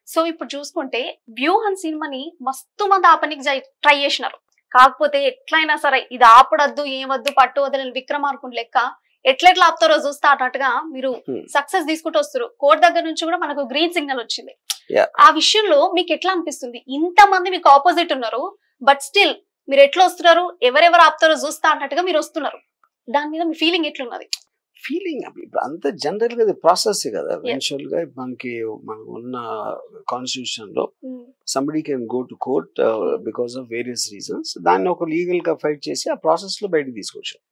So ఇప్పుడు చూసుకుంటే వ్యూహన్ సినిమాని మస్తు మంది ఆపనికి ట్రై చేసినారు కాకపోతే ఎట్లయినా సరే ఇది ఆపడద్దు ఏమద్దు పట్టు వదలని విక్రమార్కుని లెక్క ఎట్లెట్లా ఆపుతారో చూస్తా అన్నట్టుగా మీరు Hmm. సక్సెస్ తీసుకుంటూ వస్తారు కోర్ట్ దగ్గర నుంచి కూడా మనకు గ్రీన్ సిగ్నల్ వచ్చింది Yeah. ఆ విషయంలో మీకు ఎట్లా అనిపిస్తుంది ఇంత మంది మీకు ఆపోజిట్ ఉన్నారు బట్ స్టిల్ మీరు ఎట్లా వస్తున్నారు ఎవరెవరు ఆపుతారో చూస్తా అన్నట్టుగా మీరు వస్తున్నారు దాని మీద మీ ఫీలింగ్ ఎట్లున్నది ఫీలింగ్ ఇప్పుడు అంత జనరల్ గా ప్రాసెస్ కదా ఎవెన్చువల్ గా మనకి మనకు ఉన్న కాన్స్టిట్యూషన్ లో somebody can go to court because of various reasons దాన్ని ఒక లీగల్ గా ఫైట్ చేసి ఆ ప్రాసెస్ లో బయటకు తీసుకొచ్చాం